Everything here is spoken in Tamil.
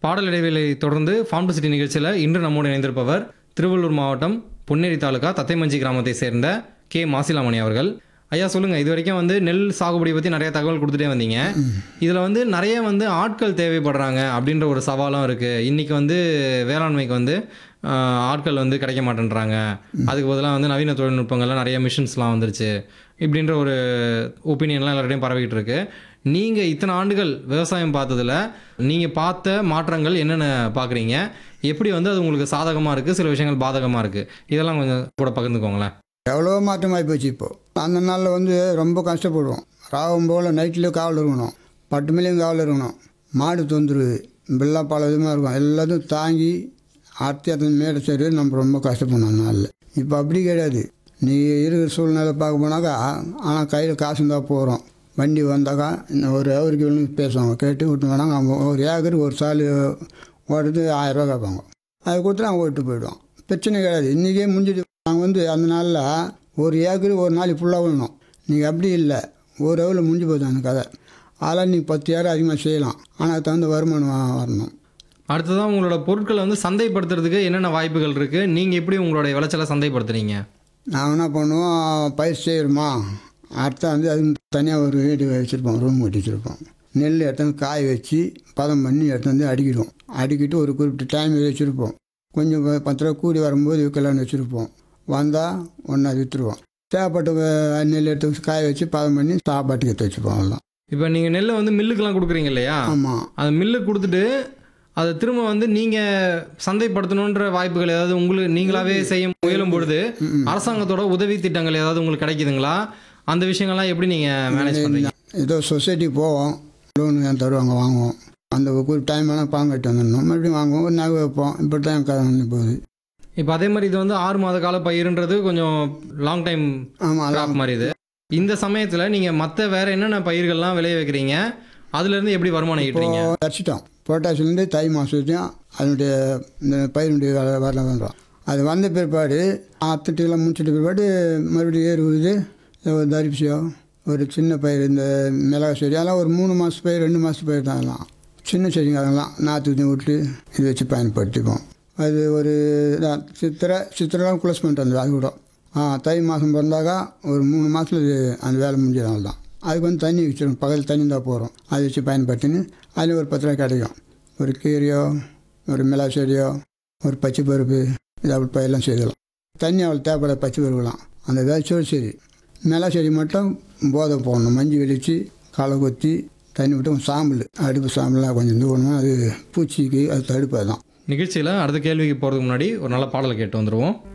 பாடல் இடைவேளை தொடர்ந்து ஃபார்ம் டு சிட்டி நிகழ்ச்சியில் இன்று நம்மோடு இணைந்திருப்பவர் திருவள்ளூர் மாவட்டம் பொன்னேரி தாலுகா தத்தைமஞ்சி கிராமத்தை சேர்ந்த கே மாசிலாமணி அவர்கள் ஐயா சொல்லுங்கள் இது வரைக்கும் வந்து நெல் சாகுபடி பற்றி நிறைய தகவல் கொடுத்துட்டே வந்தீங்க இதில் வந்து நிறைய வந்து ஆட்கள் தேவைப்படுறாங்க அப்படின்ற ஒரு சவாலும் இருக்குது இன்றைக்கி வந்து வேளாண்மைக்கு வந்து ஆஹ், ஆட்கள் வந்து கிடைக்க மாட்டேன்றாங்க அதுக்கு பதிலாக வந்து நவீன தொழில்நுட்பங்கள்லாம் நிறைய மிஷின்ஸ்லாம் வந்துருச்சு இப்படின்ற ஒரு ஒப்பீனியன்லாம் எல்லார்டையும் பரவிக்கிட்டு இருக்கு நீங்கள் இத்தனை ஆண்டுகள் விவசாயம் பார்த்ததுல நீங்கள் பார்த்த மாற்றங்கள் என்னென்ன பார்க்குறீங்க எப்படி வந்து அது உங்களுக்கு சாதகமாக இருக்குது சில விஷயங்கள் பாதகமாக இருக்குது இதெல்லாம் கொஞ்சம் கூட பகிர்ந்துக்கோங்களேன் எவ்வளோ மாற்றமாகி போச்சு இப்போ அந்த நாளில் வந்து ரொம்ப கஷ்டப்படுவோம் ராவும் போல் நைட்லேயும் காவல் இருக்கணும் பட்டு மணிலையும் காவல் இருக்கணும் மாடு தொந்துருது இப்படிலாம் பல விதமாக இருக்கும் எல்லாத்தையும் தாங்கி அத்தி அத்தனை மேடை சரி நம்ம ரொம்ப கஷ்டப்படணும் அந்த நாளில் இப்போ அப்படி கிடையாது நீ இருக்கிற சூழ்நிலை பார்க்க போனாக்கா ஆனால் கையில் காசு இருந்தால் போகிறோம் வண்டி வந்தாக்கா இன்னும் ஒரு அவருக்கு இவ்வளோ பேசுவாங்க கேட்டு விட்டு வேணாங்க அவங்க ஒரு ஏக்கர் ஒரு சால் ஓடுறது ஆயிரரூவா கேட்பாங்க அது கொடுத்து அவங்க ஓட்டு போயிடுவோம் பிரச்சனை கிடையாது இன்றைக்கே முடிஞ்சிட்டு நாங்கள் வந்து அந்த நாளில் ஒரு ஏக்கர் ஒரு நாளைக்கு ஃபுல்லாக விடணும் நீங்கள் அப்படி இல்லை ஒரு ஹவரில் முடிஞ்சு போகுது அந்த கதை அதெல்லாம் நீங்கள் பத்து ஏக்கர் அதிகமாக செய்யலாம் ஆனால் அதுக்கு தகுந்த வருமானம் வ- வரணும் அடுத்ததான் உங்களோட பொருட்களை வந்து சந்தைப்படுத்துறதுக்கு என்னென்ன வாய்ப்புகள் இருக்குது நீங்கள் எப்படி உங்களுடைய விளைச்சலை சந்தைப்படுத்துறீங்க நாங்கள் என்ன பண்ணுவோம் பயிர் செய்கிறோமா அடுத்த வந்து அது தனியாக ஒரு வீடு வச்சுருப்போம் ரூம் கட்டி வச்சுருப்போம் நெல் எடுத்து வந்து காய வச்சு பதம் பண்ணி எடுத்து வந்து அடிக்கிடுவோம் அடிக்கிட்டு ஒரு குறிப்பிட்ட டைம் வச்சுருப்போம் கொஞ்சம் ப- பத்து ரூபா கூடி வரும்போது விற்கலான்னு வச்சுருப்போம் வந்தால் ஒன்றா விற்றுருவோம் தேவைப்பட்ட வ- நெல் எடுத்து வச்சு காய வச்சு பதம் பண்ணி சாப்பாட்டுக்கு எடுத்து வச்சுப்போம் அதெல்லாம் இப்போ நீங்கள் நெல்லை வந்து மில்லுக்கெல்லாம் கொடுக்குறீங்க இல்லையா ஆமாம் அந்த மில்லுக்கு கொடுத்துட்டு அதை திரும்ப வந்து நீங்கள் சந்தைப்படுத்தணுன்ற வாய்ப்புகள் ஏதாவது உங்களுக்கு நீங்களாவே செய்ய முயலும் பொழுது அரசாங்கத்தோட உதவி திட்டங்கள் ஏதாவது உங்களுக்கு கிடைக்குதுங்களா அந்த விஷயங்கள்லாம் எப்படி நீங்கள் மேனேஜ் பண்ணுறீங்க ஏதோ சொசைட்டி போவோம் லோனு தருவாங்க வாங்குவோம் அந்த ஒரு டைம் வேணால் பணம் கட்டி வந்துடணும் மறுபடியும் வாங்குவோம் ஒரு நகை வைப்போம் இப்படி தான் என் கதை வந்து போகுது இப்போ அதே மாதிரி இது வந்து ஆறு மாத கால பயிருன்றது கொஞ்சம் லாங் டைம் ஆமாம் அதான் கிராப் மாதிரி இது இந்த சமயத்தில் நீங்கள் மற்ற வேற என்னென்ன பயிர்கள்லாம் விளைய வைக்கிறீங்க அதுலேருந்து எப்படி வருமானம் ஈட்டுறீங்க வச்சுட்டோம் புரட்டாசிலேருந்து தை மாதம் வரைக்கும் அதனுடைய இந்த பயிருடைய வேலை வரல வந்துடும் அது வந்த பிற்பாடு அத்தட்டிலாம் முடிச்சிட்ட பிற்பாடு மறுபடியும் ஏறு உழுது ஒரு தரிசியோ ஒரு சின்ன பயிர் இந்த மிளகா செடி அதெல்லாம் ஒரு மூணு மாதம் பயிர் ரெண்டு மாதத்து பயிர் தான் அதெல்லாம் சின்ன செடிங்க அதெல்லாம் நாற்று ஊற்றி விட்டு இது வச்சு பயன்படுத்திப்போம் அது ஒரு இதான் சித்திரை சித்திரைலாம் க்ளோஸ் பண்ணிட்டு வந்தது அது கூட ஆ தை மாதம் பிறந்தாக்கா ஒரு மூணு மாதத்தில் அந்த வேலை முடிஞ்சதுனால தான் அதுக்கு வந்து தண்ணி வச்சிடும் பகல் தண்ணி தான் போகிறோம் அதை வச்சு பயன்படுத்தின்னு அதில் ஒரு பத்து ரூபாய் கிடைக்கும் ஒரு கீரையோ ஒரு மிளகா செடியோ ஒரு பச்சை பருப்பு இது அப்படி பயிரெல்லாம் செய்யலாம் தண்ணி அவ்வளோ தேவைப்படாத பச்சை பருப்புலாம் அந்த விதைச்சோடு சரி மிளகா செடி மட்டும் போதை போடணும் மஞ்சள் வெளிச்சு களை கொத்தி தண்ணி விட்டு சாம்பல் அடுப்பு சாம்பல்லாம் கொஞ்சம் தூவணும் அது பூச்சிக்கு அது தடுப்பு தான் நிகழ்ச்சியில் அடுத்த கேள்விக்கு போகிறதுக்கு முன்னாடி ஒரு நல்ல பாடலை கேட்டு வந்துடுவோம்